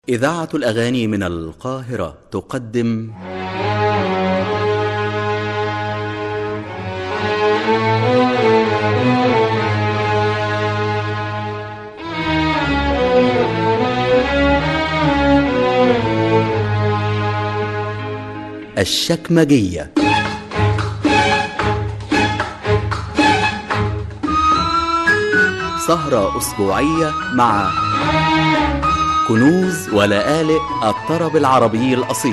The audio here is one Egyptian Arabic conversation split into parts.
إذاعة الأغاني من القاهرة تقدم الشكمجية سهرة أسبوعية مع كنوز ولآلئ الطرب العربي الأصيل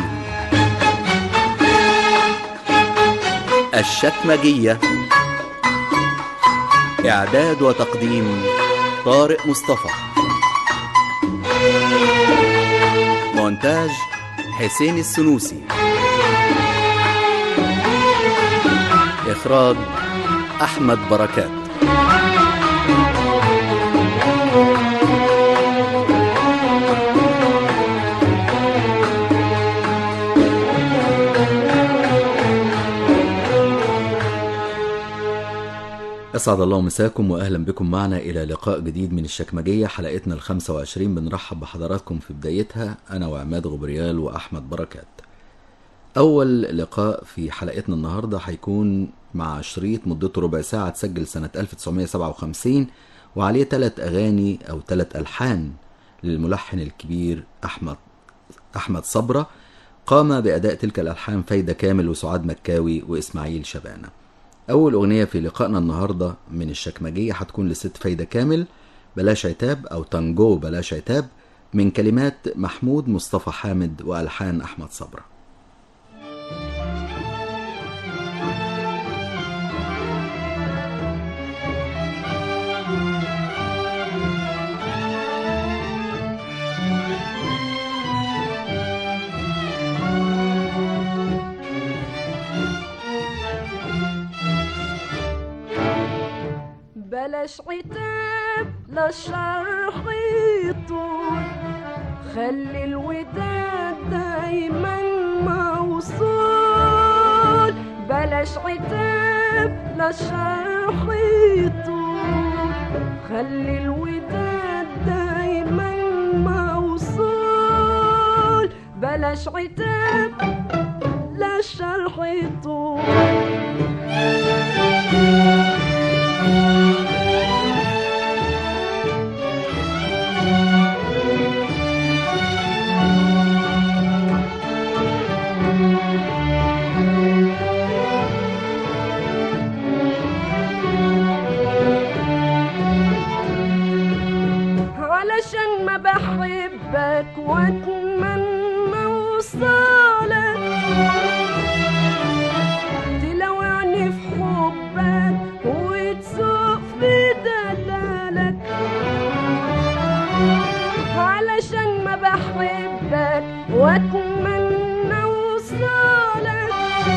الشكمجية إعداد وتقديم طارق مصطفى مونتاج حسين السنوسي إخراج أحمد بركات أسعد الله مساكم وأهلا بكم معنا إلى لقاء جديد من الشكمجية حلقتنا ال 25 بنرحب بحضراتكم في بدايتها أنا وعماد غبريال وأحمد بركات أول لقاء في حلقتنا النهاردة هيكون مع شريط مدته ربع ساعة تسجل سنة 1957 وعليه ثلاث أغاني أو ثلاث ألحان للملحن الكبير أحمد أحمد صبرة قام بأداء تلك الألحان فايدة كامل وسعاد مكاوي وإسماعيل شبانة أول أغنية في لقائنا النهاردة من الشكمجية هتكون لست فايدة كامل بلاش عتاب أو تانجو بلاش عتاب من كلمات محمود مصطفى حامد وألحان أحمد صبرة بلاش عتاب لا الشرح يطول خلي الوداد دايما موصول بلاش عتاب لا الشرح يطول خلي الوداد دايما موصول بلاش عتاب لا الشرح يطول علشان ما بحبك واتمنى وصالك تلوعني في حبك وتسوق في دلالك علشان ما بحبك واتمنى وصالك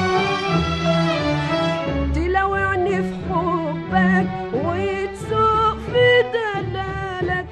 تلوعني في حبك وتسوق في دلالك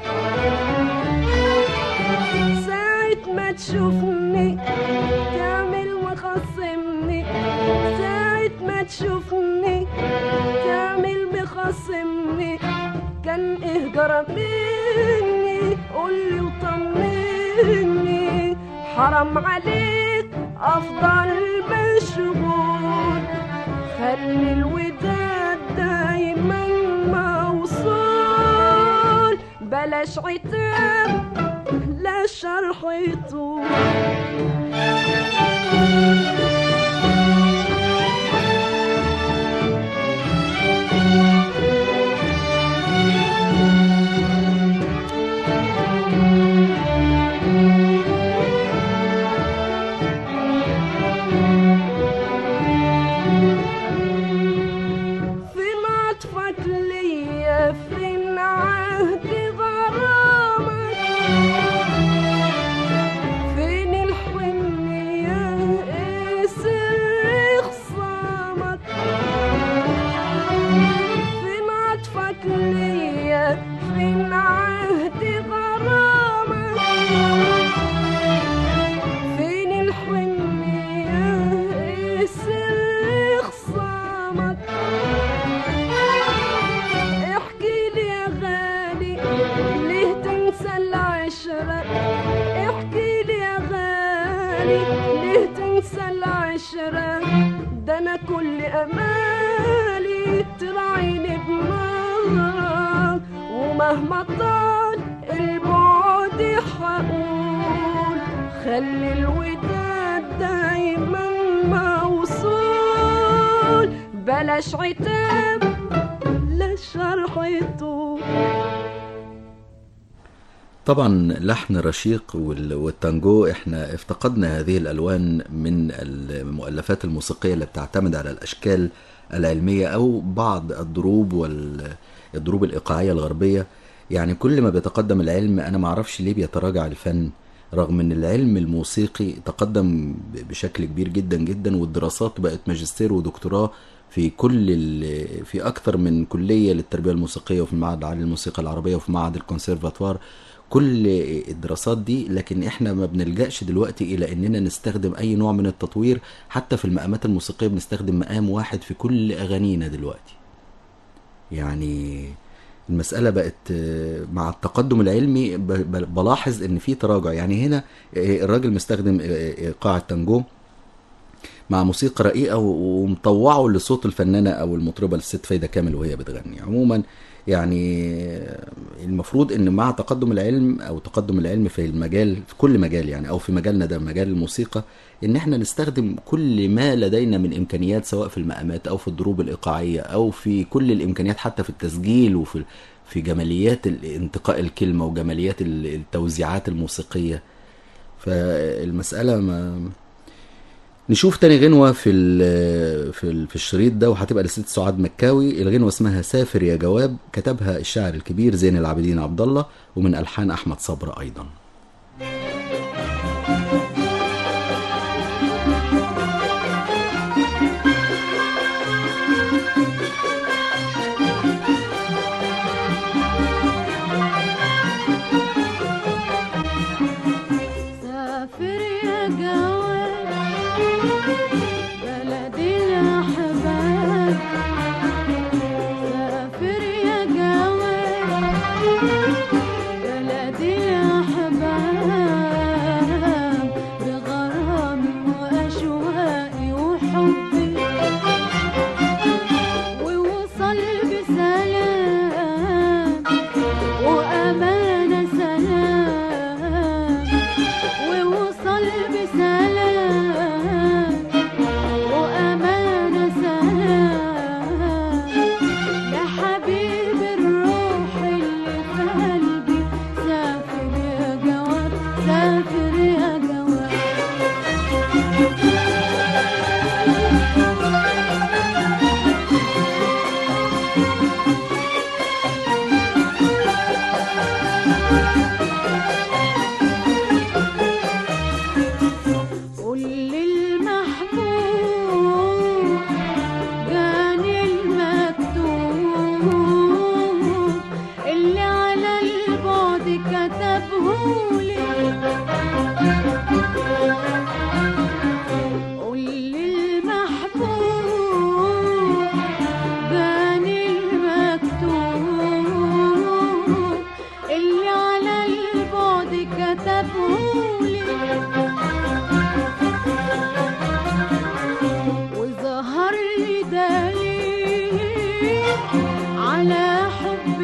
ساعة ما تشوفني تعمل مخصمني ساعة ما تشوفني تعمل مخصمني كان ايه جرى مني قولي وطمني حرام عليك افضل مشغول خلي الوداد دايما موصول بلاش عتاب لا شرح يطول فين عطفك ليا فين عهد غرامك فين الحنية غالي ليه تنسى العشرة ده أنا كل أمالي تراعيني بنظرك ومهما طال البعد حقول خلي الوداد دايما موصول بلاش عتاب لا شرح يطول طبعا لحن رشيق وال- والتانجو احنا افتقدنا هذه الالوان من المؤلفات الموسيقيه اللي بتعتمد على الاشكال العلميه او بعض الضروب والضروب الايقاعيه الغربيه يعني كل ما بيتقدم العلم انا ما اعرفش ليه بيتراجع الفن رغم ان العلم الموسيقي تقدم ب- بشكل كبير جدا جدا والدراسات بقت ماجستير ودكتوراه في كل ال- في اكثر من كليه للتربيه الموسيقيه وفي المعهد العالي للموسيقى العربيه وفي معهد الكونسيرفاتوار كل الدراسات دي لكن احنا ما بنلجأش دلوقتي الى اننا نستخدم اي نوع من التطوير حتى في المقامات الموسيقيه بنستخدم مقام واحد في كل اغانينا دلوقتي يعني المسألة بقت آه، مع التقدم العلمي ب- ب- بلاحظ ان في تراجع يعني هنا آه، الراجل مستخدم آه، ايقاع التانجو مع موسيقى رقيقة و- ومطوعه لصوت الفنانة او المطربة الست فايدة كامل وهي بتغني عموما يعني آه، المفروض ان مع تقدم العلم او تقدم العلم في المجال في كل مجال يعني او في مجالنا ده مجال الموسيقى ان احنا نستخدم كل ما لدينا من امكانيات سواء في المقامات او في الضروب الايقاعيه او في كل الامكانيات حتى في التسجيل وفي في جماليات ال- انتقاء الكلمه وجماليات ال- التوزيعات الموسيقيه فالمساله ما نشوف تاني غنوة في ال في ال في الشريط ده وهتبقى لست سعاد مكاوي الغنوة اسمها سافر يا جواب كتبها الشاعر الكبير زين العابدين عبد الله ومن ألحان أحمد صبر أيضا سافر يا جواد بلدي الأحباب سافر يا جواد بلدي الأحباب بغرامي وأشواقي وحبي ووصل بسلام وأمانة سلام ووصل بسلام وأمانة سلام يا حبيب الروح اللي في قلبي سافر يا جواد سافر يا جواد قول للمحبوب جاني المكتوب اللي على البعد كتبهولي قول للمحبوب جاني المكتوب اللي على البعد كتبهولي وظهر لي دليل على حب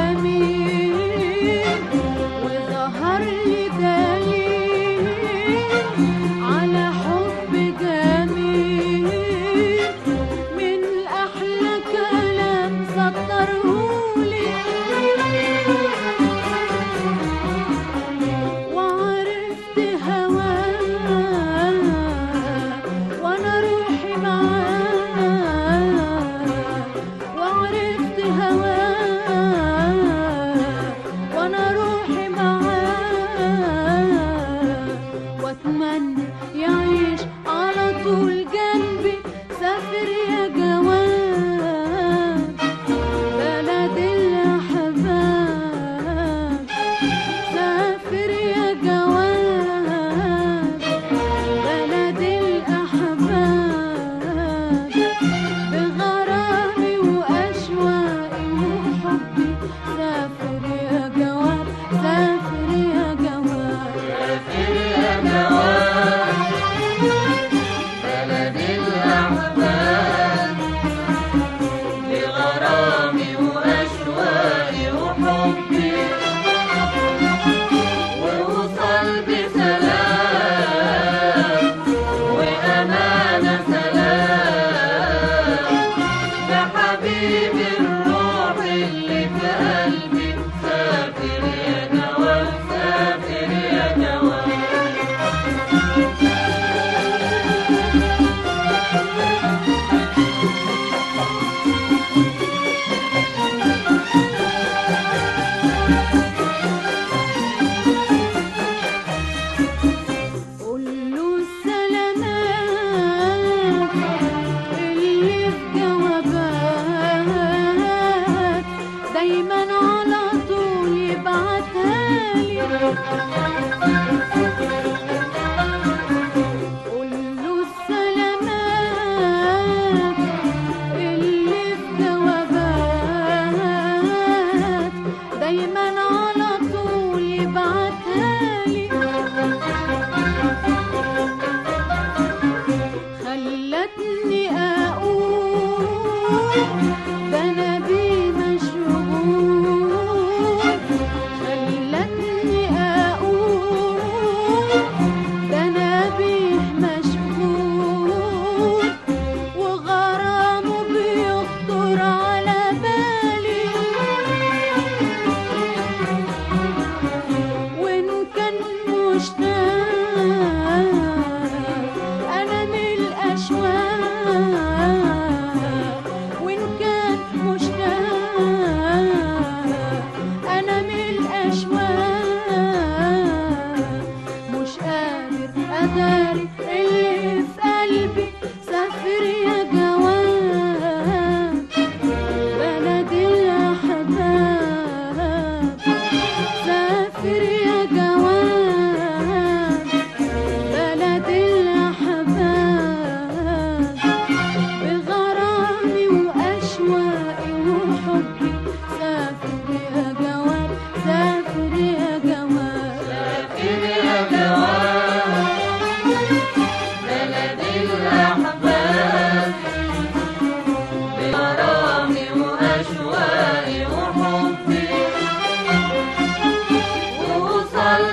جميل وظهر لي دليل على حب جميل من أحلى كلام سطرهولي وعرفت هواه وانا روحي معاه وعرفت هواه وانا روحي معاه واتمنى يعيش على طول جنبي سافر يا جواد بلد الأحباب سافر يا جواد بلد الأحباب بغرامي وأشواقي وحبي سافر يا جواد سافر يا جواد أنا من الأشواق وإن كان مشتاق أنا من الأشواق مش قادر أداري اللي في قلبي سافر يا جواب بلد الأحباب سافر يا جواب بلد الأحباب بغرامي وأشواقي وحبي سافر يا جواب سافر يا جواب ووصل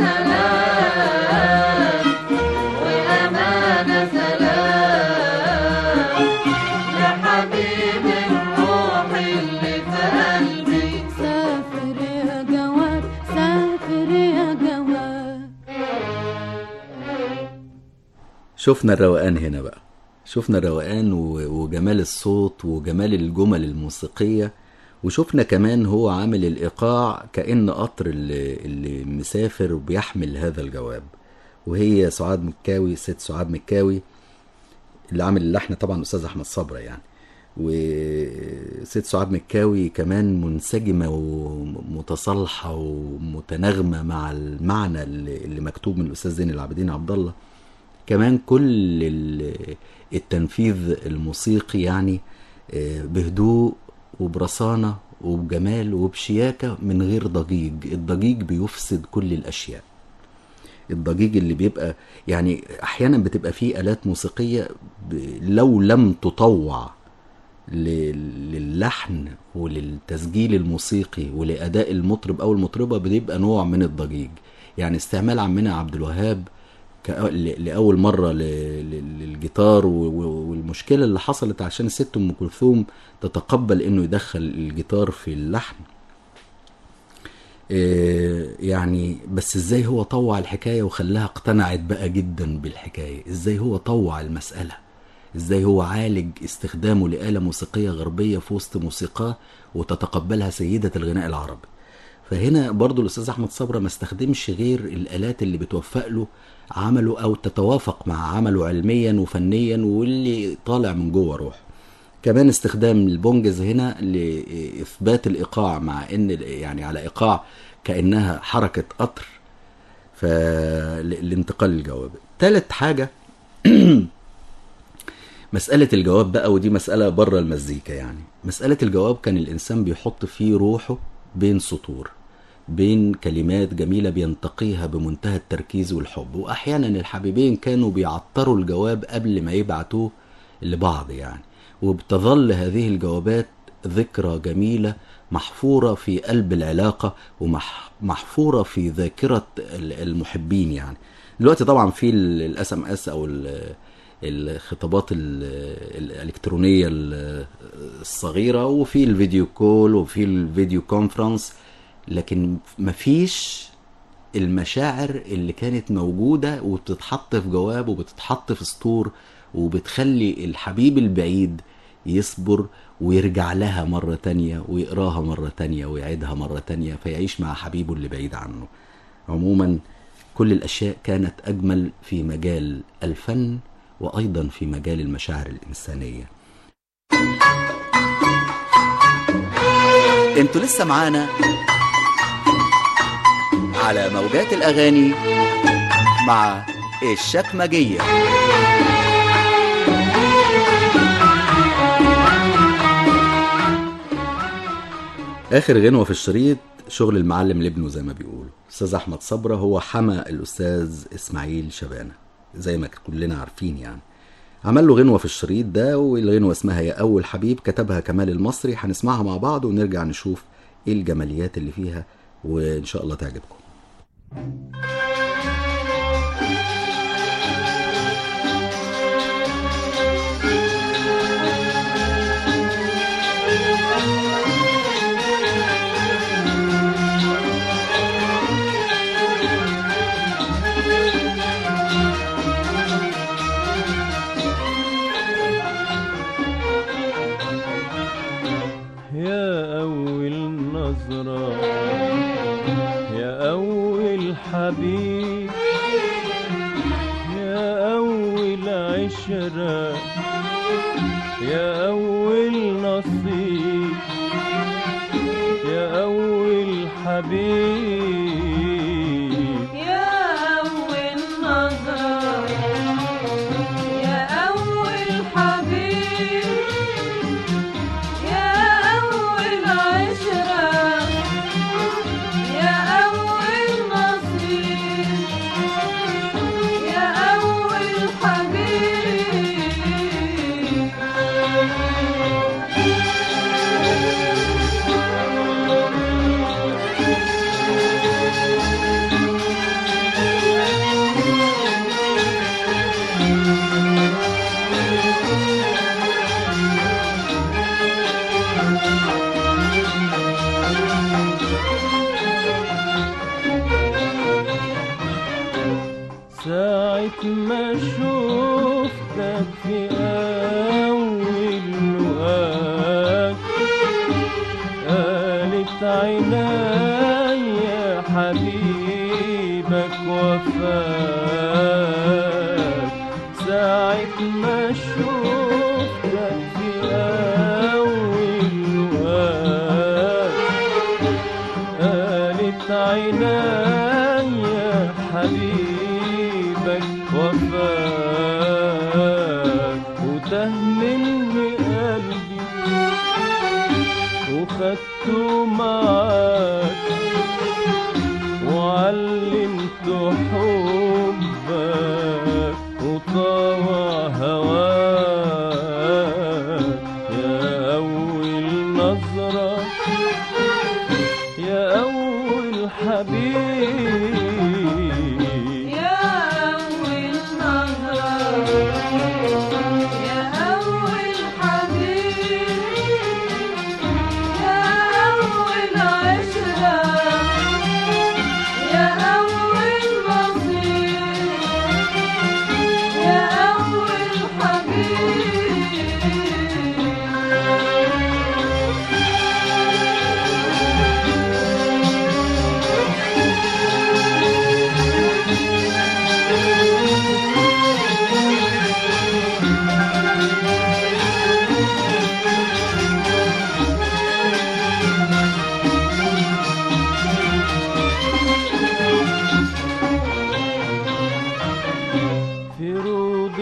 بسلام وأمانة سلام لحبيب الروح اللي في قلبي سافر يا جواب سافر يا جواب شفنا الروقان هنا بقى شفنا الروقان و- وجمال الصوت وجمال الجمل الموسيقية وشفنا كمان هو عامل الإيقاع كأن قطر اللي, اللي مسافر وبيحمل هذا الجواب وهي سعاد مكاوي ست سعاد مكاوي اللي عامل اللحن طبعا أستاذ أحمد صبرا يعني وست سعاد مكاوي كمان منسجمة ومتصالحة ومتناغمة مع المعنى اللي اللي مكتوب من الأستاذ زين العابدين عبد الله كمان كل ال- التنفيذ الموسيقي يعني آه، بهدوء وبرصانة وبجمال وبشياكة من غير ضجيج الضجيج بيفسد كل الأشياء الضجيج اللي بيبقى يعني أحيانا بتبقى فيه آلات موسيقية ب- لو لم تطوع ل- للحن وللتسجيل الموسيقي ولأداء المطرب أو المطربة بيبقى نوع من الضجيج يعني استعمال عمنا عبد الوهاب كأ- ل- لأول مرة ل- ل- للجيتار و- و- والمشكلة اللي حصلت عشان الست أم كلثوم تتقبل إنه يدخل الجيتار في اللحن إيه، يعني بس ازاي هو طوع الحكاية وخلاها اقتنعت بقى جدا بالحكاية ازاي هو طوع المسألة ازاي هو عالج استخدامه لآلة موسيقية غربية في وسط موسيقاه وتتقبلها سيدة الغناء العربي فهنا برضو الأستاذ أحمد صبرا ما استخدمش غير الآلات اللي بتوفق له عمله أو تتوافق مع عمله علميا وفنيا واللي طالع من جوه روحه كمان استخدام البونجز هنا لإثبات الإيقاع مع إن يعني على إيقاع كأنها حركة قطر فالانتقال للجواب تالت حاجة مسألة الجواب بقى ودي مسألة بره المزيكا يعني مسألة الجواب كان الإنسان بيحط فيه روحه بين سطور بين كلمات جميلة بينتقيها بمنتهى التركيز والحب وأحيانا الحبيبين كانوا بيعطروا الجواب قبل ما يبعتوه لبعض يعني وبتظل هذه الجوابات ذكرى جميلة محفورة في قلب العلاقة ومحفورة في ذاكرة ال- المحبين يعني دلوقتي طبعا في الاس ام اس او ال- الخطابات ال- الالكترونيه ال- الصغيره وفي الفيديو كول وفي الفيديو كونفرنس لكن مفيش المشاعر اللي كانت موجودة وبتتحط في جواب وبتتحط في سطور وبتخلي الحبيب البعيد يصبر ويرجع لها مرة تانية ويقراها مرة تانية ويعيدها مرة تانية فيعيش مع حبيبه اللي بعيد عنه عموما كل الأشياء كانت أجمل في مجال الفن وأيضا في مجال المشاعر الإنسانية انتوا لسه معانا على موجات الأغاني مع الشكمجية آخر غنوة في الشريط شغل المعلم لابنه زي ما بيقولوا أستاذ أحمد صبرا هو حمى الأستاذ إسماعيل شبانة زي ما كلنا عارفين يعني عمل له غنوة في الشريط ده والغنوة اسمها يا أول حبيب كتبها كمال المصري هنسمعها مع بعض ونرجع نشوف إيه الجماليات اللي فيها وإن شاء الله تعجبكم العشرة يا أول نصيب يا أول حبيب يا أول نظرة يا أول حبيب يا أول عشرة يا أول نصيب يا أول حبيب ساعة ما شوفتك في أول لقاك قالت عيني حبيبك وفاك ساعة ما شوفتك في أول لقاك قالت عيناي يا حبيبك وفاك وتهمني قلبي وخدته معاك وعلمته حبك وطوى هواك يا أول نظرة يا أول حبيب يا أول نظرة يا أول حبيب يا أول عشرة يا أول نصيب يا أول حبيب في روض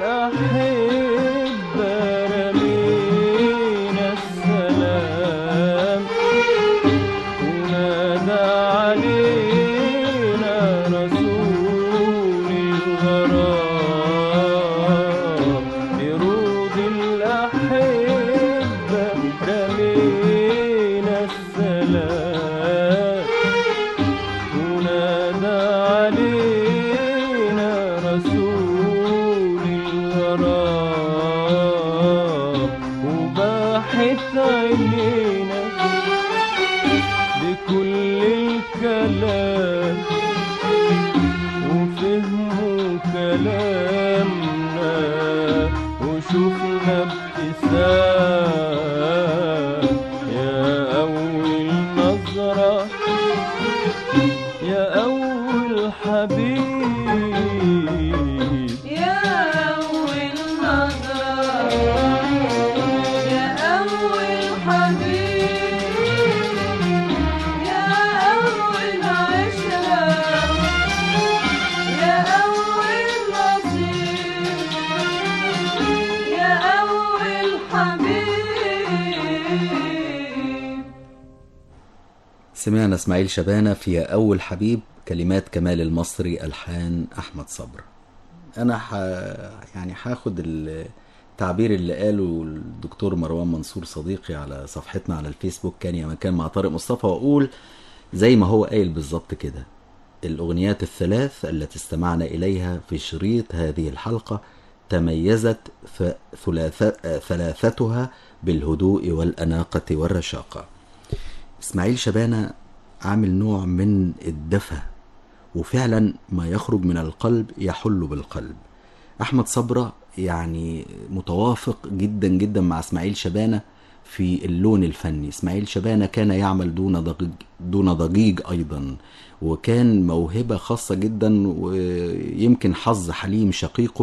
الأحبة رمينا السلام ونادى علينا رسول الغرام في روض الأحبة رمينا السلام ونادى علينا رسول الغرام وباحت عينينا بكل الكلام وفهموا كلامنا وشوفنا ابتسام يا أول نظرة يا أول حبيب يا أول نظرة يا أول حبيب يا أول عشرة يا أول نصيب يا أول حبيب سمعنا اسماعيل شبانة في أول حبيب كلمات كمال المصري ألحان أحمد صبر أنا ح... يعني هاخد التعبير اللي قاله الدكتور مروان منصور صديقي على صفحتنا على الفيسبوك كان يا مكان مع طارق مصطفى وأقول زي ما هو قايل بالظبط كده الأغنيات الثلاث التي استمعنا إليها في شريط هذه الحلقة تميزت فثلاث- ثلاثتها بالهدوء والأناقة والرشاقة اسماعيل شبانة عامل نوع من الدفى وفعلا ما يخرج من القلب يحل بالقلب احمد صبرة يعني متوافق جدا جدا مع اسماعيل شبانة في اللون الفني اسماعيل شبانة كان يعمل دون ضجيج دون ضجيج ايضا وكان موهبة خاصة جدا ويمكن حظ حليم شقيقه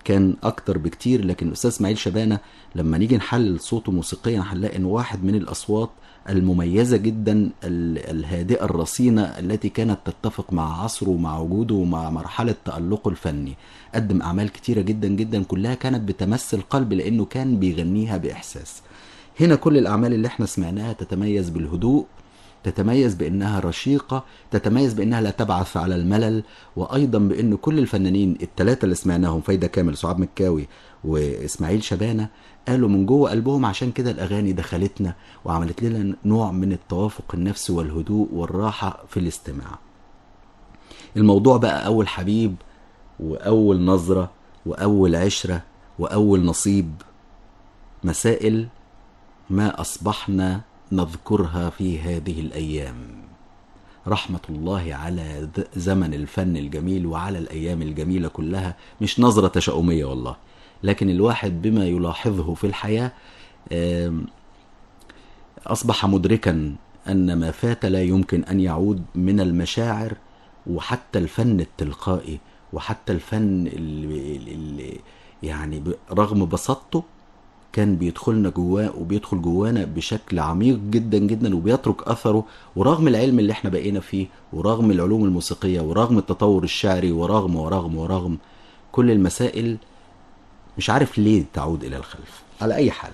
كان اكتر بكتير لكن الاستاذ اسماعيل شبانه لما نيجي نحلل صوته موسيقيا هنلاقي انه واحد من الاصوات المميزه جدا ال- الهادئه الرصينه التي كانت تتفق مع عصره ومع وجوده ومع مرحله تالقه الفني قدم اعمال كتيره جدا جدا كلها كانت بتمس القلب لانه كان بيغنيها باحساس هنا كل الاعمال اللي احنا سمعناها تتميز بالهدوء تتميز بانها رشيقه تتميز بانها لا تبعث على الملل وايضا بان كل الفنانين الثلاثه اللي سمعناهم فايده كامل سعاد مكاوي واسماعيل شبانه قالوا من جوه قلبهم عشان كده الاغاني دخلتنا وعملت لنا نوع من التوافق النفسي والهدوء والراحه في الاستماع الموضوع بقى اول حبيب واول نظره واول عشره واول نصيب مسائل ما اصبحنا نذكرها في هذه الايام رحمه الله على ذ- زمن الفن الجميل وعلى الايام الجميله كلها مش نظره تشاؤميه والله لكن الواحد بما يلاحظه في الحياه آم، اصبح مدركا ان ما فات لا يمكن ان يعود من المشاعر وحتى الفن التلقائي وحتى الفن اللي, اللي يعني ب- رغم بساطته كان بيدخلنا جواه وبيدخل جوانا بشكل عميق جدا جدا وبيترك اثره ورغم العلم اللي احنا بقينا فيه ورغم العلوم الموسيقيه ورغم التطور الشعري ورغم ورغم ورغم كل المسائل مش عارف ليه تعود الى الخلف على اي حال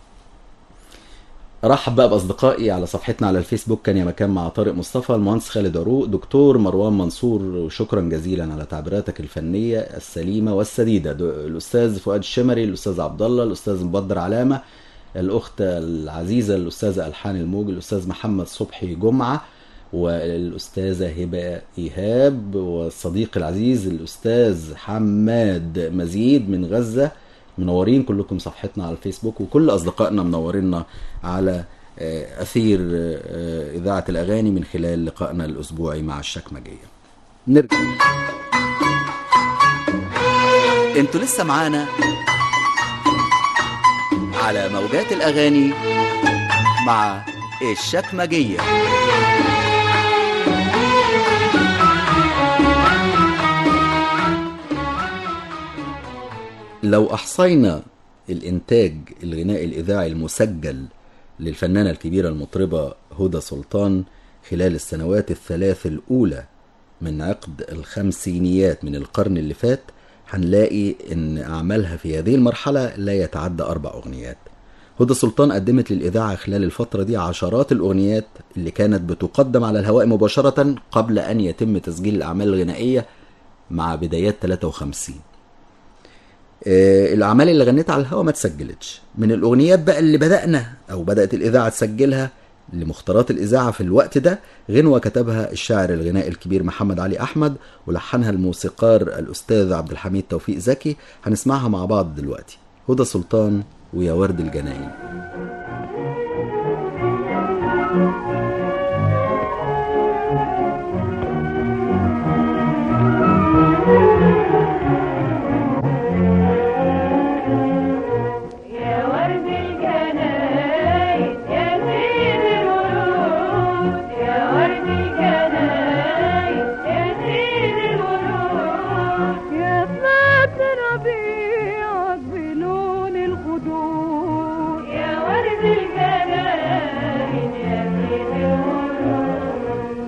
ارحب بقى باصدقائي على صفحتنا على الفيسبوك كان يا مكان مع طارق مصطفى المهندس خالد عروق دكتور مروان منصور وشكرا جزيلا على تعبيراتك الفنيه السليمه والسديده د- الاستاذ فؤاد الشمري الاستاذ عبد الله الاستاذ مبدر علامه الاخت العزيزه الاستاذه الحان الموج الاستاذ محمد صبحي جمعه والاستاذه هبه ايهاب والصديق العزيز الاستاذ حماد مزيد من غزه منورين كلكم صفحتنا على الفيسبوك وكل اصدقائنا منورينا على آه، اثير آه، اذاعه الاغاني من خلال لقائنا الاسبوعي مع الشكمجيه نرجع انتوا لسه معانا على موجات الاغاني مع الشكمجيه لو احصينا الانتاج الغنائي الاذاعي المسجل للفنانه الكبيره المطربه هدى سلطان خلال السنوات الثلاث الاولى من عقد الخمسينيات من القرن اللي فات هنلاقي ان اعمالها في هذه المرحله لا يتعدى اربع اغنيات هدى سلطان قدمت للاذاعه خلال الفتره دي عشرات الاغنيات اللي كانت بتقدم على الهواء مباشره قبل ان يتم تسجيل الاعمال الغنائيه مع بدايات 53 آه، الاعمال اللي غنيتها على الهوا ما اتسجلتش من الاغنيات بقى اللي بدانا او بدات الاذاعه تسجلها لمختارات الاذاعه في الوقت ده غنوه كتبها الشاعر الغنائي الكبير محمد علي احمد ولحنها الموسيقار الاستاذ عبد الحميد توفيق زكي هنسمعها مع بعض دلوقتي هدى سلطان ويا ورد الجناين يا ورد الجناين يا زين الورود يا ورد الجناين يا زين الورود يا فات ربيعك بلون الخدود يا ورد الجناين يا زين الورود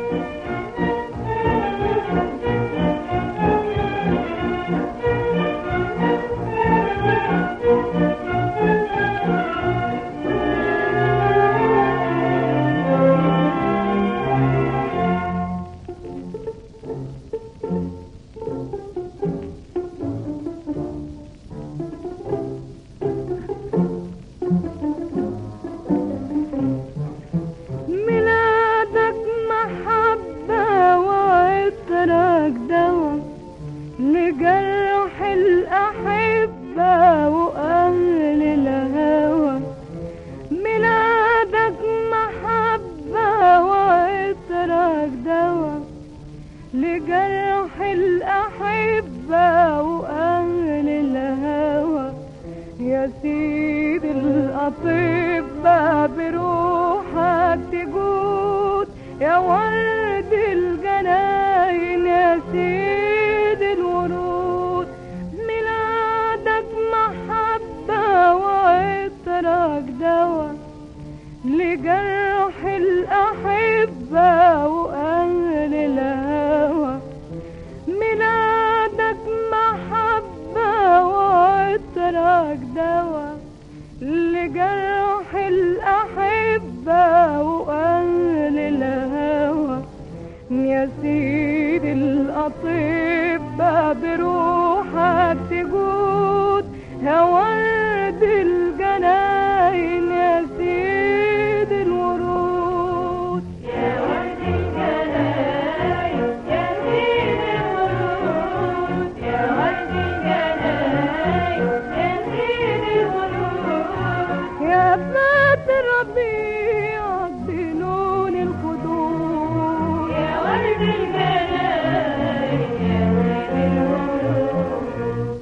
ميلادك محبة وعطرك دوا لجرح الأحبة وأهل الهوى ميلادك محبة وعطرك دوا لجرح الأحبة وأهل الهوى يا سيد الأطباء بروحك تجود يا ورد الجناين يا سيد الورود ميلاد بروحك تجود يا ورد الجناين يا سيد الورود يا ورد الجناين يا سيد الورود يا ورد الجناين يا سيد الورود يا فات الربيع بلون الخدود يا ورد الجناين يا سيد الورود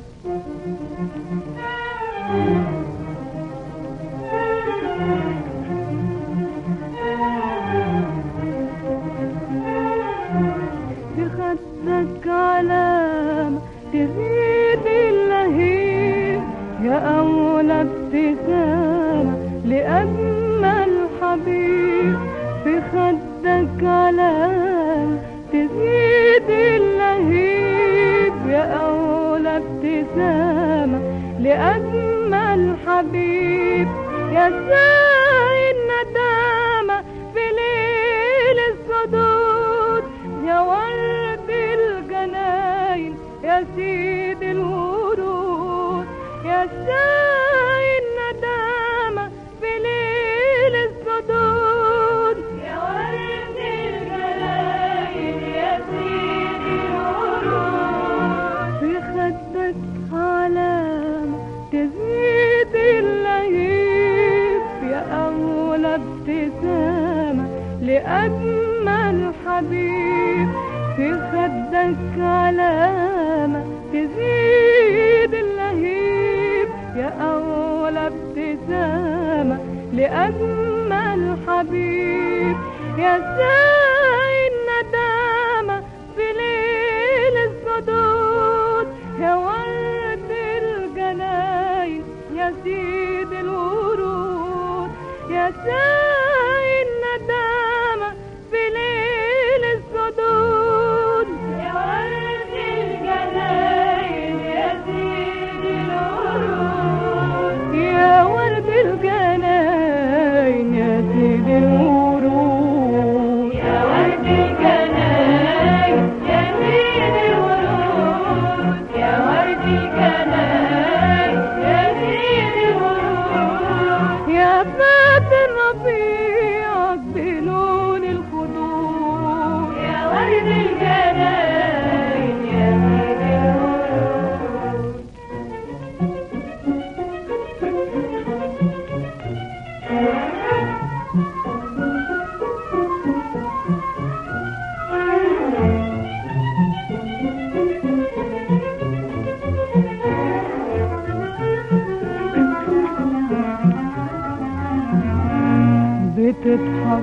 بخدك علامة تزيد اللهيب يا أولى ابتسامة لأجمل حبيب بخدك علامة تزيد اللهيب يا أولى ابتسامة لأجمل حبيب يا ساعي الندامة في ليل الصدود يا ورد الجناين يا سيد الورود يا ساعي الندامة في ليل الصدود يا ورد الجناين يا سيد الورود في خدك علامة تزيد اللهيب يا أولى ابتسامة لأجمل حبيب في خدك علامة تزيد اللهيب يا أولى ابتسامة لأجمل حبيب يا ساعي الندامة في ليل الصدود يا ورد الجناين يا سيد الورود يا ساعي الندامة في ليل الصدود يا ورد الجناين يا سيد الورود يا ورد الجناين يا سيد الورود يا ورد الجناين يا سيد الورود يا ورد الجناين يا سيد الورود يا فات الربيع بلون الخدود يا ورد الجناين يا سيد الورود بتضحك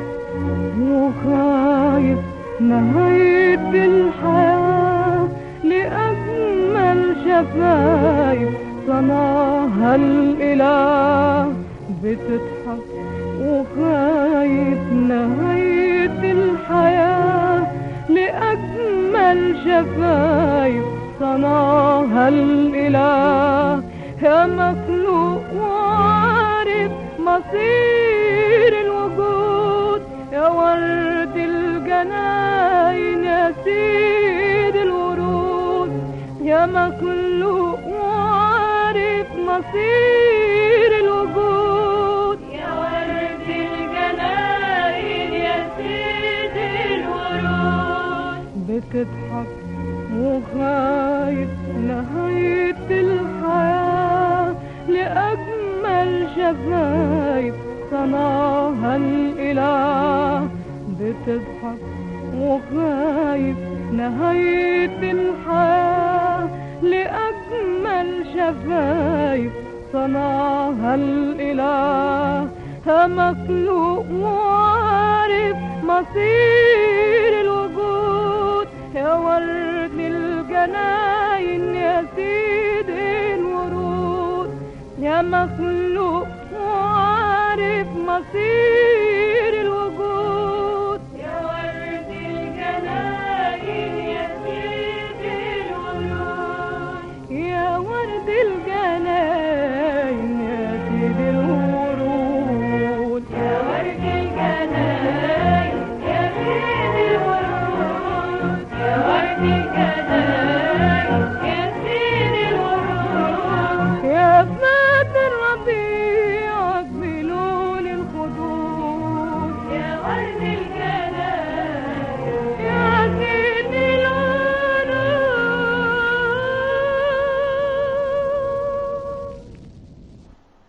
وخايف نهاية الحياة لأجمل شفايف صنعها الإله بتضحك وخايف نهاية الحياة لأجمل شفايف صنعها الإله يا مخلوق وعارف مصير الوجود يا ورد الجناين يا سيد الورود يا مخلوق وعارف مصير الوجود يا ورد الجناين يا سيد الورود بتضحك وخايف نهاية الحياة لأجمل شفايف صنعها الإله بتضحك وخايف نهاية الحياة لأجمل شفايف صنعها الإله ها مخلوق وعارف مصير الوجود يا ورد الجناين يا سيد الورود يا مخلوق وعارف مصير الوجود يا ورد الجناين يا سيد الورود يا ورد الجناين يا سيد الورود يا ورد الجناين يا سيد الورود يا ورد الجناين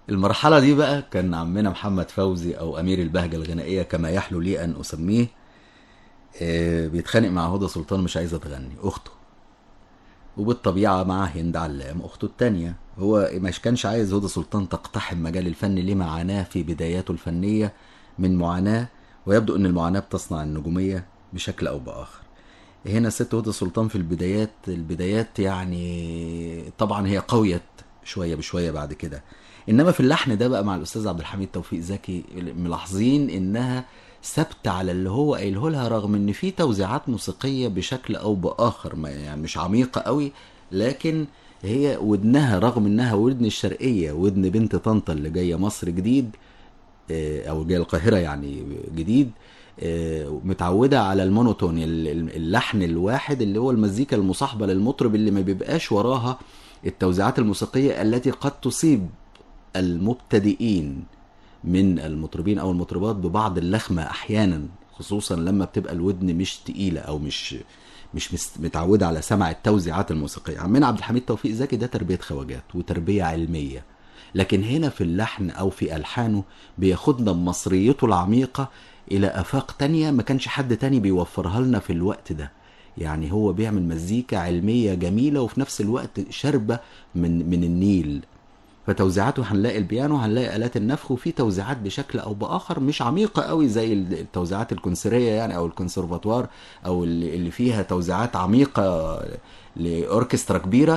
المرحلة دي بقى كان عمنا محمد فوزي أو أمير البهجة الغنائية كما يحلو لي أن أسميه آه، بيتخانق مع هدى سلطان مش عايزة تغني أخته وبالطبيعة مع هند علام أخته التانية هو مش كانش عايز هدى سلطان تقتحم مجال الفن لما عاناه في بداياته الفنية من معاناة ويبدو أن المعاناة بتصنع النجومية بشكل أو بآخر هنا ست هدى سلطان في البدايات البدايات يعني طبعا هي قويت شوية بشوية بعد كده انما في اللحن ده بقى مع الاستاذ عبد الحميد توفيق زكي ملاحظين انها ثابته على اللي هو قايله لها رغم ان في توزيعات موسيقيه بشكل او باخر ما يعني مش عميقه قوي لكن هي ودنها رغم انها ودن الشرقيه ودن بنت طنطا اللي جايه مصر جديد آه، او جايه القاهره يعني جديد آه، متعوده على المونوتون ال- ال- اللحن الواحد اللي هو المزيكا المصاحبه للمطرب اللي ما بيبقاش وراها التوزيعات الموسيقيه التي قد تصيب المبتدئين من المطربين او المطربات ببعض اللخمه احيانا خصوصا لما بتبقى الودن مش تقيله او مش مش مس- متعوده على سمع التوزيعات الموسيقيه عمنا عبد الحميد توفيق زكي ده تربيه خواجات وتربيه علميه لكن هنا في اللحن او في الحانه بياخدنا بمصريته العميقه الى افاق تانية ما كانش حد تاني بيوفرها لنا في الوقت ده يعني هو بيعمل مزيكا علميه جميله وفي نفس الوقت شاربه من من النيل فتوزيعاته هنلاقي البيانو هنلاقي آلات النفخ وفي توزيعات بشكل أو بآخر مش عميقة قوي زي التوزيعات الكونسرية يعني أو الكونسرفاتوار أو اللي اللي فيها توزيعات عميقة لأوركسترا كبيرة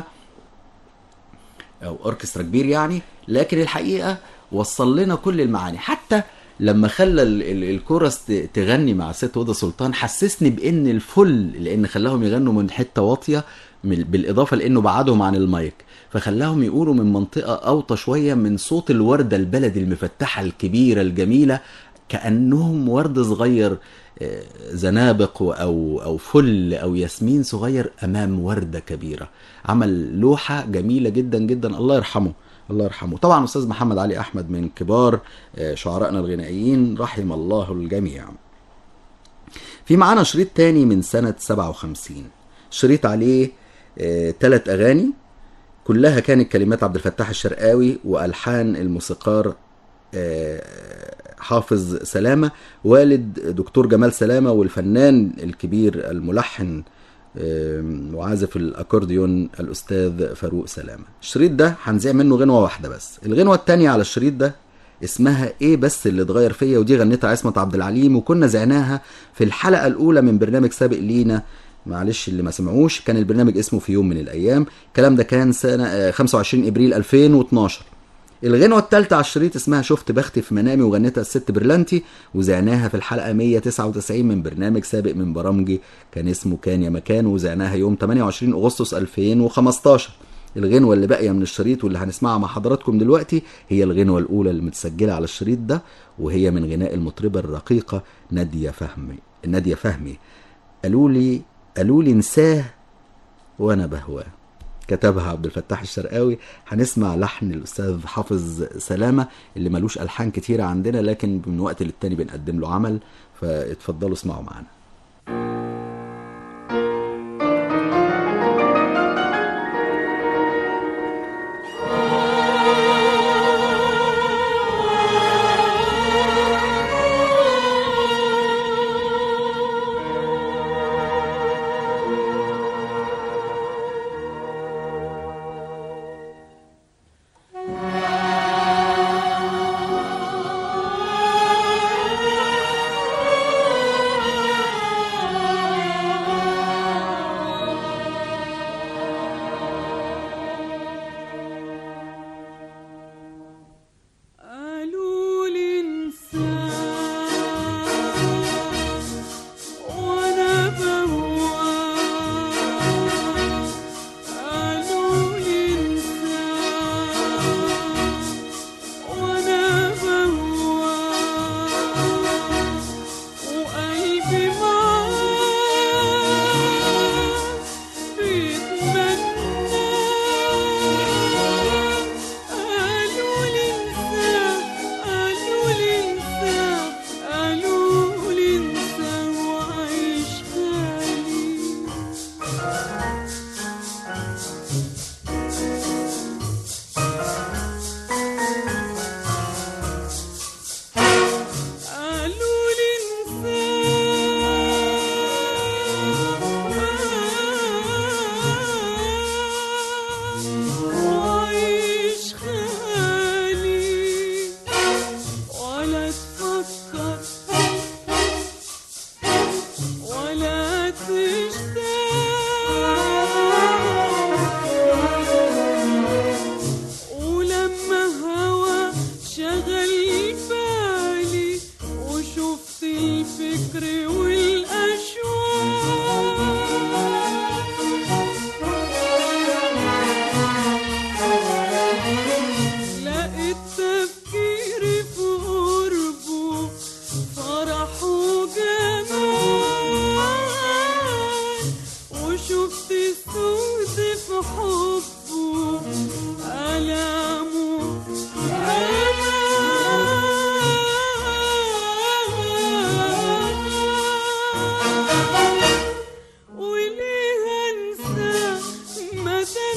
أو أوركسترا كبير يعني لكن الحقيقة وصل لنا كل المعاني حتى لما خلى ال- ال- الكورس ت- تغني مع ست هدى سلطان حسسني بان الفل لان خلاهم يغنوا من حته واطيه من- بالاضافه لانه بعدهم عن المايك فخلاهم يقولوا من منطقه اوطى شويه من صوت الورده البلدي المفتحه الكبيره الجميله كانهم ورد صغير آه، زنابق و- او او فل او ياسمين صغير امام ورده كبيره عمل لوحه جميله جدا جدا الله يرحمه الله يرحمه طبعا استاذ محمد علي احمد من كبار آه، شعرائنا الغنائيين رحم الله الجميع في معانا شريط تاني من سنة 57 شريط عليه ثلاث أغاني كلها كانت كلمات عبد الفتاح الشرقاوي وألحان الموسيقار آه، حافظ سلامة والد دكتور جمال سلامة والفنان الكبير الملحن آم، وعازف الأكورديون الأستاذ فاروق سلامة الشريط ده هنذيع منه غنوة واحدة بس الغنوة التانية على الشريط ده اسمها ايه بس اللي اتغير فيا ودي غنتها عصمت عبد العليم وكنا زعناها في الحلقة الأولى من برنامج سابق لينا معلش اللي ما سمعوش كان البرنامج اسمه في يوم من الأيام الكلام ده كان سنة آه، 25 إبريل 2012 الغنوة التالتة على الشريط اسمها شفت بختي في منامي وغنتها الست برلانتي وزعناها في الحلقة 199 من برنامج سابق من برامجي كان اسمه كان يا مكان وزعناها يوم 28 أغسطس 2015 الغنوة اللي باقية من الشريط واللي هنسمعها مع حضراتكم دلوقتي هي الغنوة الأولى اللي متسجلة على الشريط ده وهي من غناء المطربة الرقيقة نادية فهمي نادية فهمي قالوا لي قالوا لي انساه وانا بهواه كتبها عبد الفتاح الشرقاوي هنسمع لحن الاستاذ حافظ سلامه اللي ملوش الحان كتيره عندنا لكن من وقت للتاني بنقدم له عمل فاتفضلوا اسمعوا معانا Thank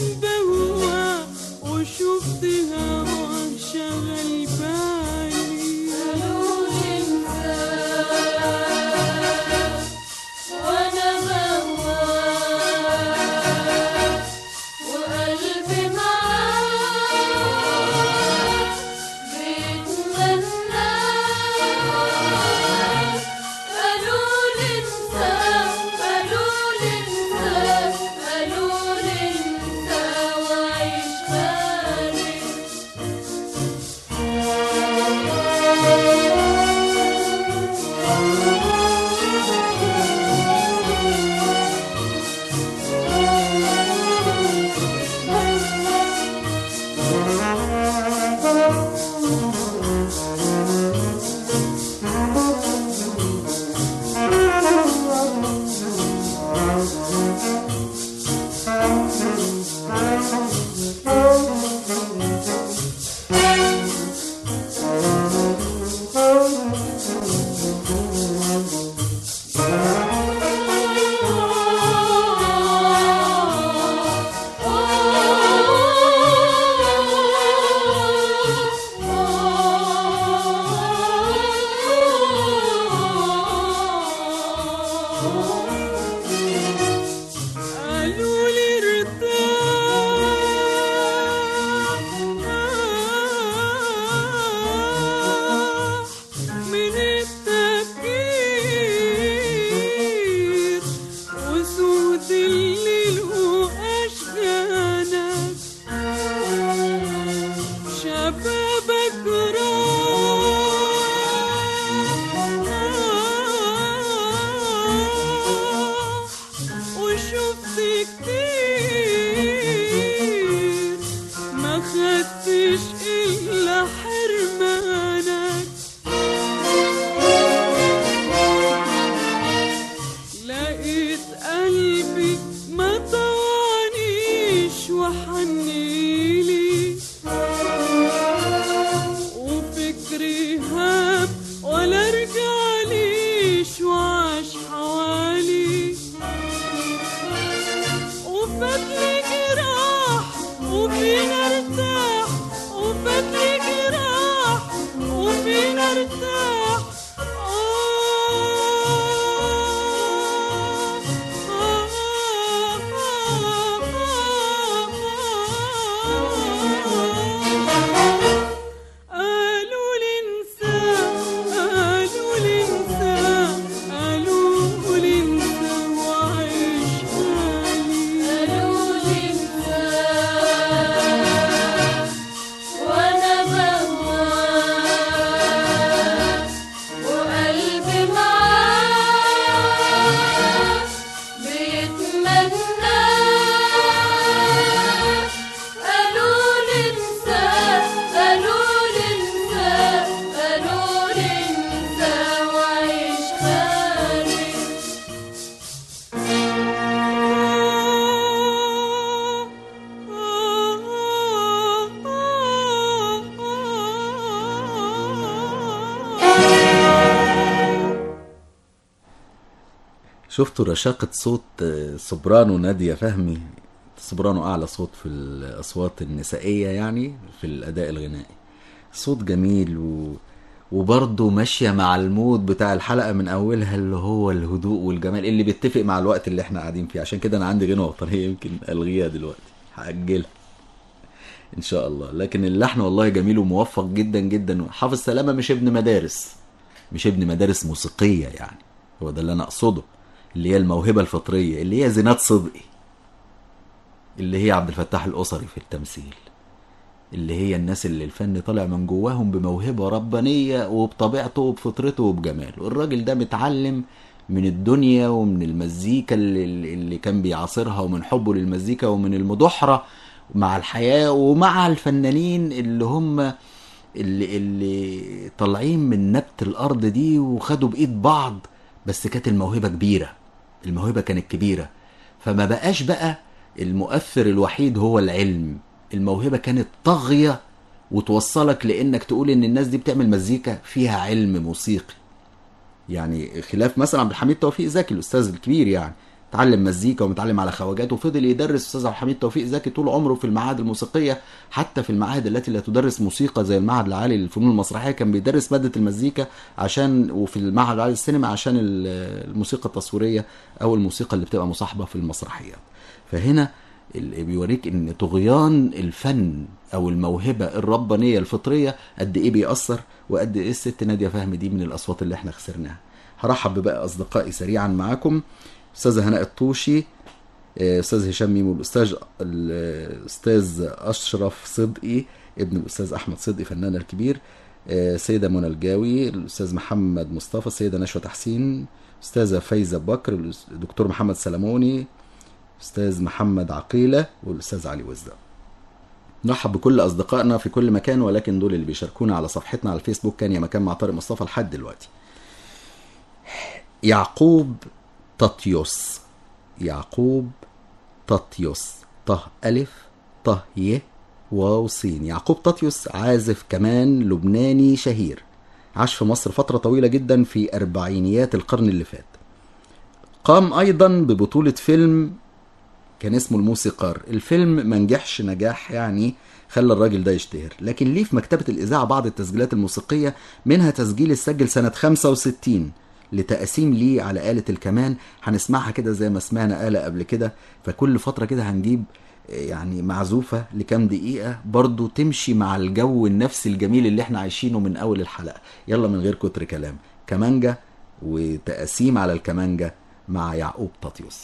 بهوى وشفت هوا شغل بالي قالوا لي انساك وانا بهواك وقلبي معاك بيتمناك قالوا لي انساك قالوا لي انساك قالوا لي انسى وعيش خالي قالوا لي ارتاح من التفكير وسود الليل واشجانك شبابك راح وشفت كتير ما خدتش إلا حرمانك لقيت قلبي ما طوانيش وحنيلي وفكري هاب ولا رجعليش وعاش حوالي وفاتلي جراح وفينا ارتاح وفاتلي جراح وفينا ارتاح قالوا لي انسى قالوا لي انسى قالوا لي انسى وعيش حالي قالوا لي انساك وانا بهواك وقلبي معاك بيتمناك قالوا لي انساك قالوا لي انساك قالوا لي انسى وعيش خالي شفتوا رشاقة صوت آه، سوبرانو نادية فهمي سوبرانو أعلى صوت في الأصوات النسائية يعني في الأداء الغنائي صوت جميل و... وبرضه ماشية مع المود بتاع الحلقة من أولها اللي هو الهدوء والجمال اللي بيتفق مع الوقت اللي احنا قاعدين فيه عشان كده أنا عندي غنوة وطنية يمكن ألغيها دلوقتي هأجلها إن شاء الله لكن اللحن والله جميل وموفق جدا جدا حافظ سلامة مش ابن مدارس مش ابن مدارس موسيقية يعني هو ده اللي أنا أقصده اللي هي الموهبة الفطرية اللي هي زينات صدقي اللي هي عبد الفتاح الأسري في التمثيل اللي هي الناس اللي الفن طالع من جواهم بموهبة ربانية وبطبيعته وبفطرته وبجماله الراجل ده متعلم من الدنيا ومن المزيكا اللي, اللي كان بيعاصرها ومن حبه للمزيكا ومن المدحرة مع الحياة ومع الفنانين اللي هم اللي, اللي طالعين من نبت الأرض دي وخدوا بإيد بعض بس كانت الموهبة كبيرة الموهبة كانت كبيرة فما بقاش بقى المؤثر الوحيد هو العلم الموهبة كانت طاغية وتوصلك لانك تقول ان الناس دي بتعمل مزيكا فيها علم موسيقي يعني خلاف مثلا عبد الحميد توفيق زكي الاستاذ الكبير يعني اتعلم مزيكا ومتعلم على خواجات وفضل يدرس استاذ عبد الحميد توفيق زكي طول عمره في المعاهد الموسيقيه حتى في المعاهد التي لا تدرس موسيقى زي المعهد العالي للفنون المسرحيه كان بيدرس ماده المزيكا عشان وفي المعهد العالي للسينما عشان ال- الموسيقى التصويريه او الموسيقى اللي بتبقى مصاحبه في المسرحيات فهنا اللي بيوريك ان طغيان الفن او الموهبه الربانيه الفطريه قد ايه بيأثر وقد ايه الست ناديه فهمي دي من الاصوات اللي احنا خسرناها هرحب بقى اصدقائي سريعا معاكم استاذه هناء الطوشي آه، استاذ هشام ميمو الاستاذ الاستاذ اشرف صدقي ابن الاستاذ احمد صدقي فنان الكبير آه، سيده منى الجاوي الاستاذ محمد مصطفى السيده نشوى تحسين استاذه فايزه بكر الدكتور محمد سلموني استاذ محمد عقيله والاستاذ علي وزده نرحب بكل اصدقائنا في كل مكان ولكن دول اللي بيشاركونا على صفحتنا على الفيسبوك كان يا مكان مع طارق مصطفى لحد دلوقتي يعقوب تطيوس يعقوب تطيوس طه ألف طه ي واو سين يعقوب تطيوس عازف كمان لبناني شهير عاش في مصر فترة طويلة جدا في أربعينيات القرن اللي فات قام أيضا ببطولة فيلم كان اسمه الموسيقار الفيلم ما نجحش نجاح يعني خلى الراجل ده يشتهر لكن ليه في مكتبة الإذاعة بعض التسجيلات الموسيقية منها تسجيل اتسجل سنة 65 لتقسيم ليه على آلة الكمان هنسمعها كده زي ما سمعنا آلة قبل كده فكل فترة كده هنجيب آه، يعني معزوفة لكام دقيقة برضو تمشي مع الجو النفسي الجميل اللي احنا عايشينه من أول الحلقة يلا من غير كتر كلام كمانجا وتقسيم على الكمانجا مع يعقوب تطيوس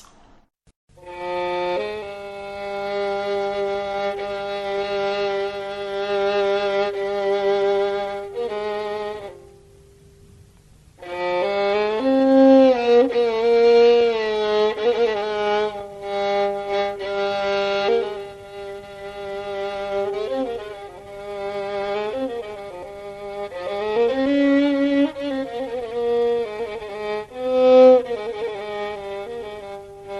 Thank you.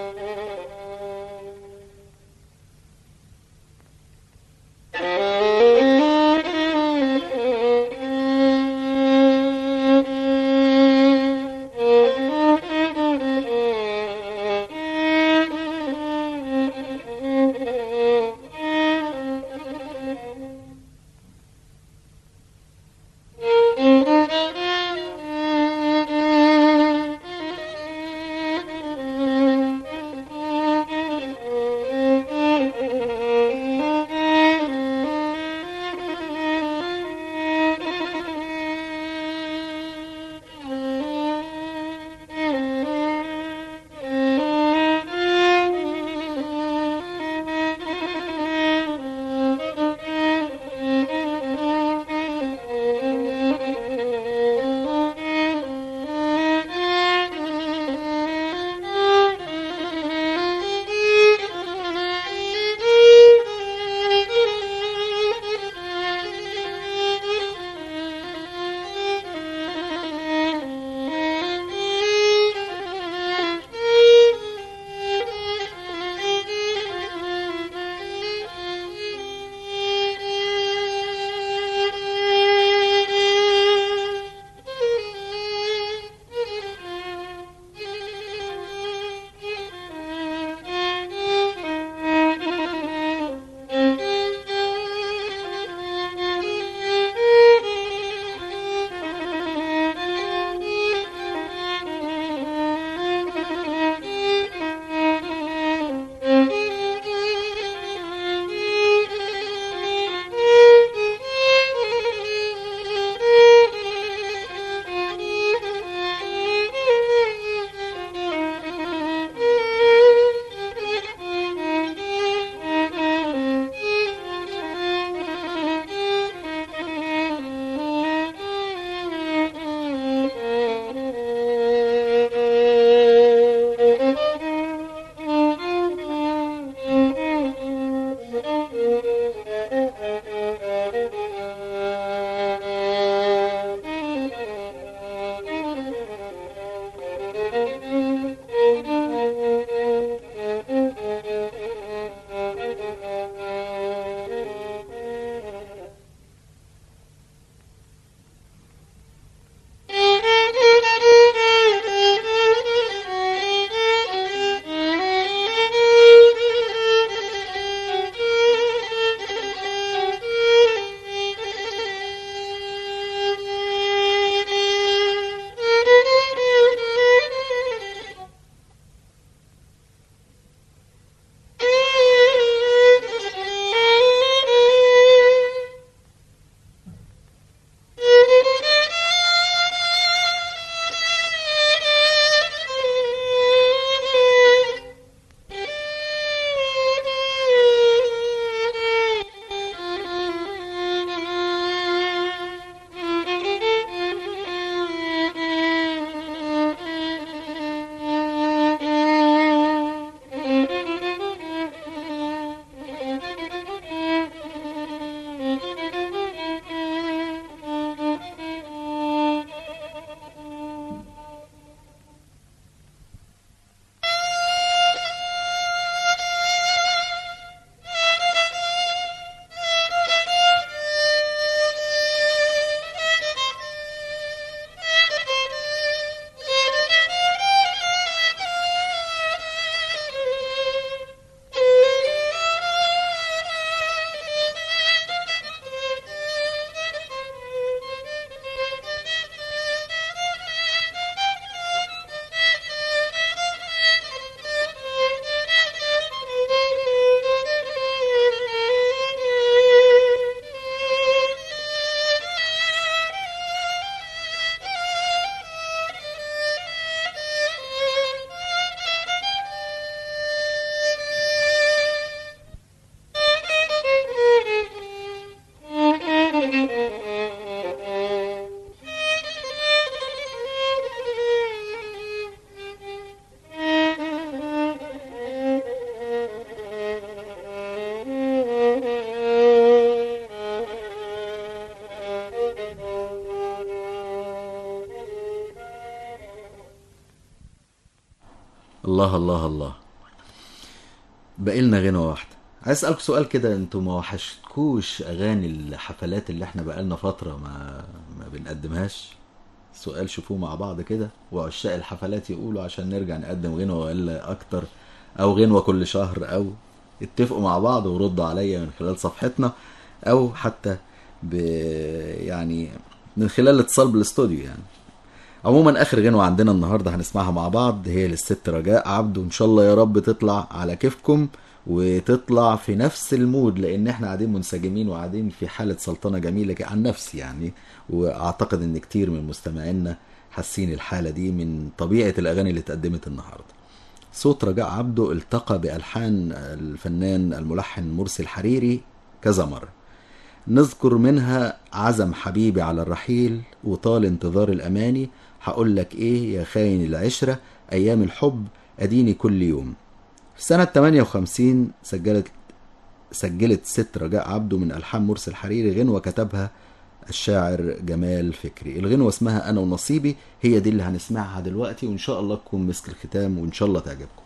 الله الله الله باقي لنا غنوة واحدة عايز اسألك سؤال كده انتوا ما وحشتكوش اغاني الحفلات اللي احنا بقالنا فترة ما ما بنقدمهاش سؤال شوفوه مع بعض كده وعشاق الحفلات يقولوا عشان نرجع نقدم غنوة ولا اكتر او غنوة كل شهر او اتفقوا مع بعض وردوا عليا من خلال صفحتنا او حتى ب يعني من خلال الاتصال بالاستوديو يعني عموما اخر غنوة عندنا النهاردة هنسمعها مع بعض هي للست رجاء عبده ان شاء الله يا رب تطلع على كيفكم وتطلع في نفس المود لان احنا قاعدين منسجمين وقاعدين في حالة سلطنة جميلة ك- عن نفسي يعني واعتقد ان كتير من مستمعينا حاسين الحالة دي من طبيعة الاغاني اللي اتقدمت النهاردة صوت رجاء عبده التقى بألحان الفنان الملحن مرسي الحريري كذا مرة نذكر منها عزم حبيبي على الرحيل وطال انتظار الأماني هقول لك إيه يا خاين العشرة أيام الحب أديني كل يوم في سنة 58 سجلت سجلت ست رجاء عبده من ألحان مرسي الحريري غنوة كتبها الشاعر جمال فكري الغنوة اسمها أنا ونصيبي هي دي اللي هنسمعها دلوقتي وإن شاء الله تكون مسك الختام وإن شاء الله تعجبكم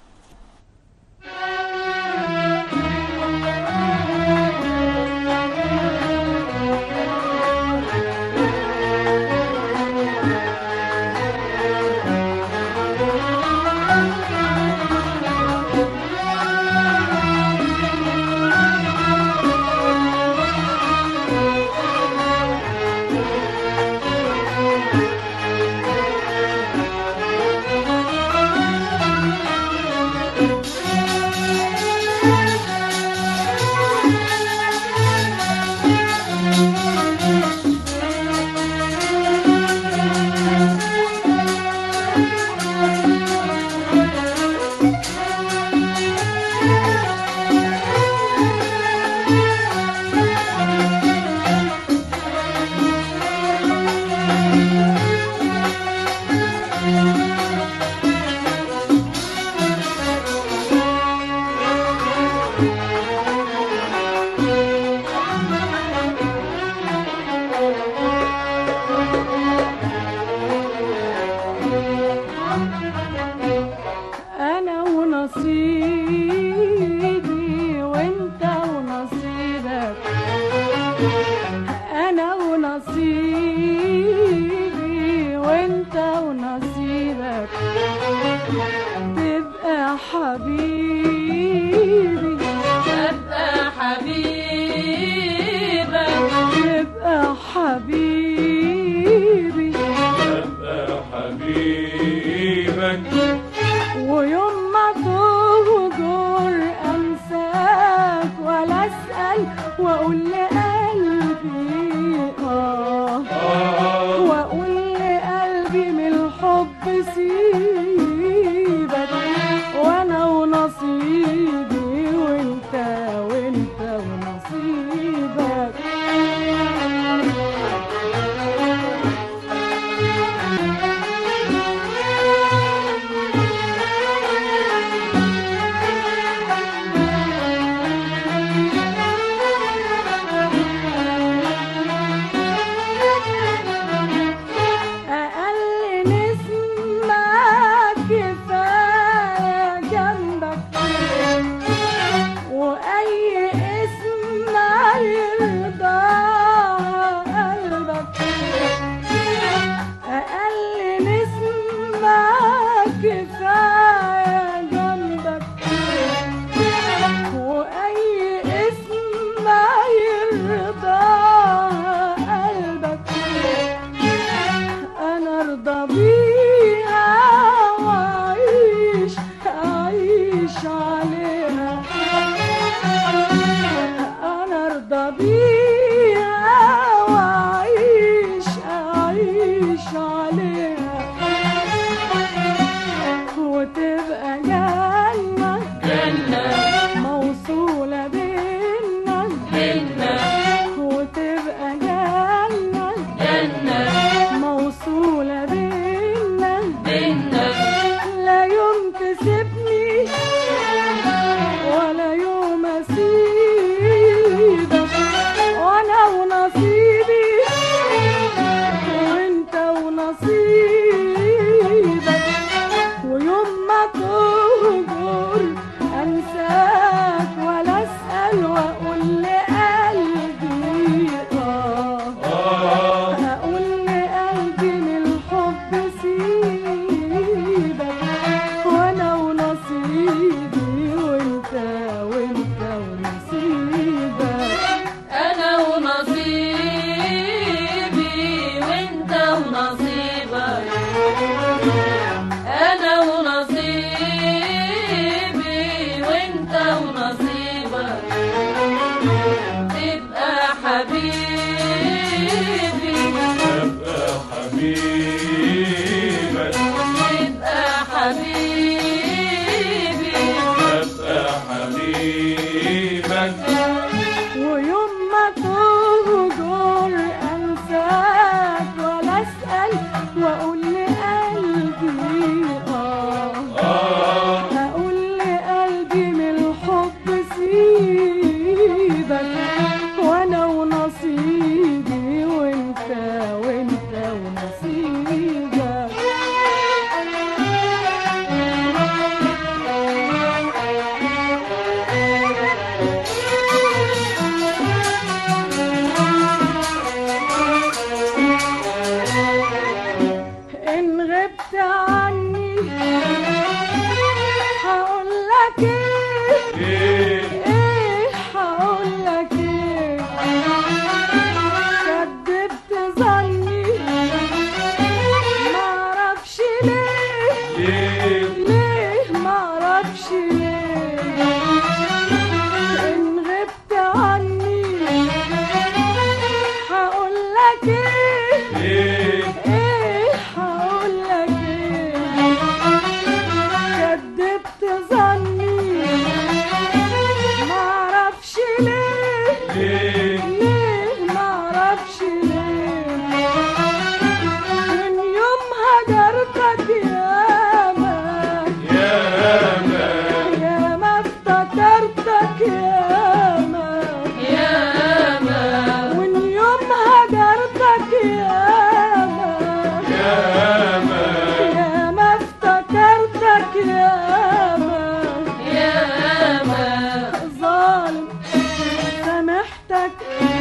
انا ونصيبي وانت ونصيبك انا ونصيبي وانت ونصيبك تبقى حبيبي تبقى حبيبك تبقى حبيبي أبقى حبيبك ويوم ما تهجر انساك ولا اسال واقول لقلبي اه آه واقول لقلبي من الحب سيبك وانا ونصيبي وانت وانت ونصيبك حبيبي أبقى حبيبك تبقى حبيبي أبقى حبيبك ويوم ما تهجر انساك ولا اسال واقول لقلبي اه آه اقول لقلبي من الحب سيبك وانا ونصيبي وانت وانت ونصيبك ان غبت عني هقول لك ايه إيه ايه هقول لك ايه كدبت ظني معرفش ليه ليه ليه معرفش ليه ان غبت عني هقول لك ايه ليه ايه هقول لك ايه كدبت ظني معرفش ليه ليه ليه معرفش ليه من يوم هجرتك ياما يا ما ياما افتكرتك ياما ياما من يوم هجرتك ياما يا ما ياما افتكرتك ياما ياما ظالم سامحتك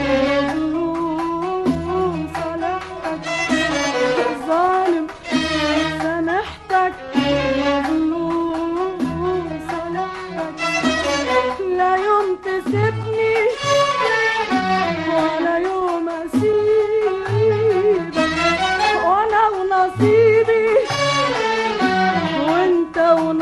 صالحتك ظالم سامحتك صالحتك لا يوم تسيبني ولا يوم اسيبك وانا ونصيبي وانت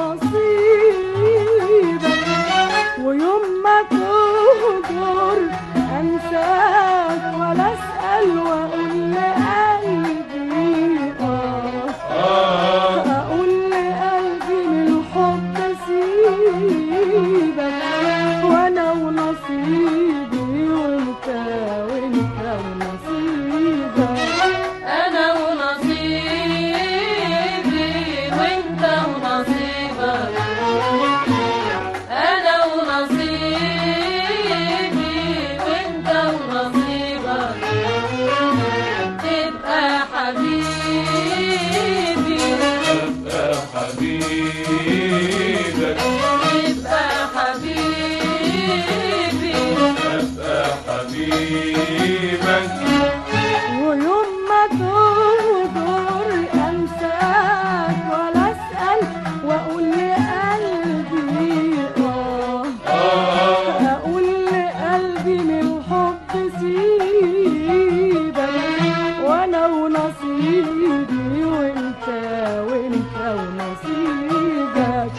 ونصيبك ويوم ما تهجر انساك ولا اسال واقول لقلبي اه آه اقول لقلبي من الحب سيبك وانا ونصيبي وانت وانت ونصيبك انا ونصيبي وانت ونصيبك انا ونصيبي وانت ونصيبك تبقى حبيبي أبقى حبيبك تبقى حبيبي أبقى حبيبك ويوم ما تهجر انساك ولا اسال واقول لقلبي اه آه اقول لقلبي من الحب سيبك وانا ونصيبي وانت وانت ونصيبك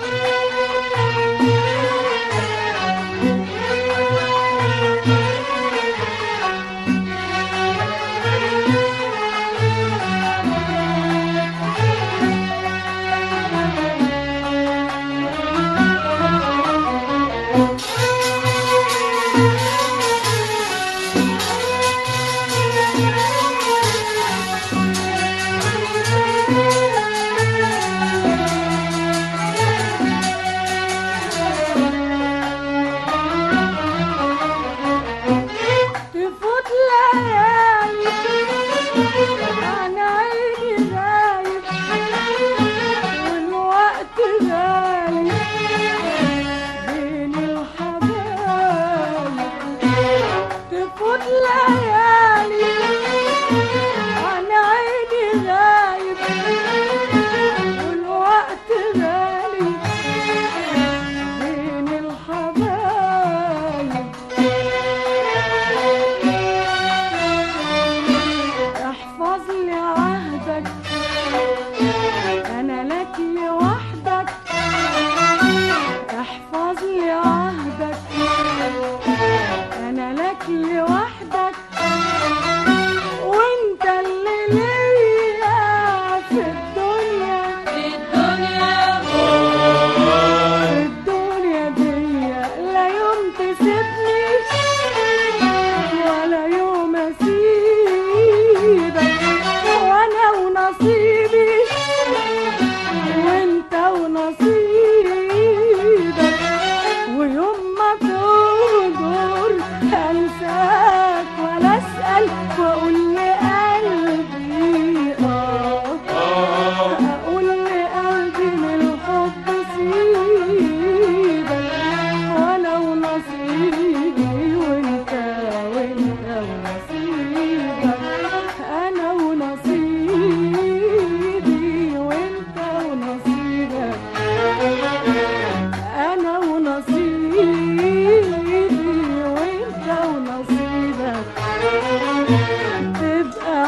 تبقى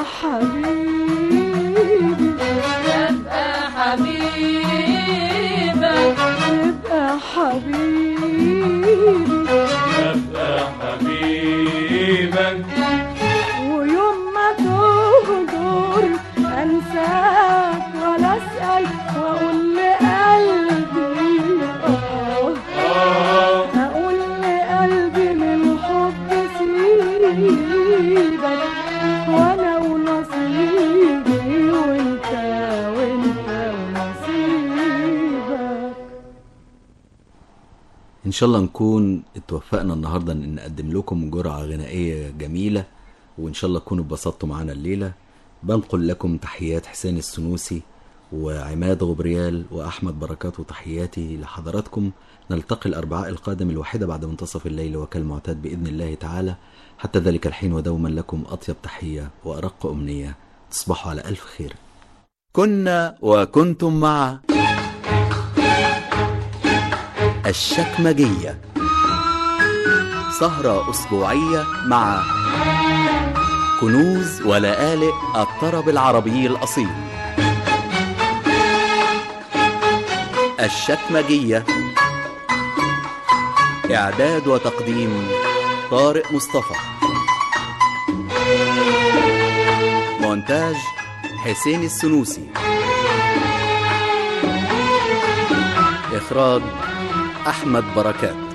حبيبي ابقى حبيبك تبقى حبيبي أبقى حبيبك ويوم ما تغدر انساك ولا اسال واقول لقلبي اه آه اقول لقلبي من حب سيبك وانا ونصيبي وانت وانت ونصيبك ان شاء الله نكون اتوفقنا النهارده ان نقدم لكم جرعه غنائيه جميله وان شاء الله تكونوا اتبسطتوا معانا الليله بنقل لكم تحيات حسين السنوسي وعماد غبريال واحمد بركات وتحياتي لحضراتكم نلتقي الاربعاء القادم الواحده بعد منتصف الليل وكالمعتاد باذن الله تعالى حتى ذلك الحين ودوما لكم اطيب تحيه وارق امنيه تصبحوا على الف خير كنا وكنتم مع الشكمجية سهرة أسبوعية مع كنوز ولآلئ الطرب العربي الأصيل الشكمجية إعداد وتقديم طارق مصطفى مونتاج حسين السنوسي إخراج أحمد بركات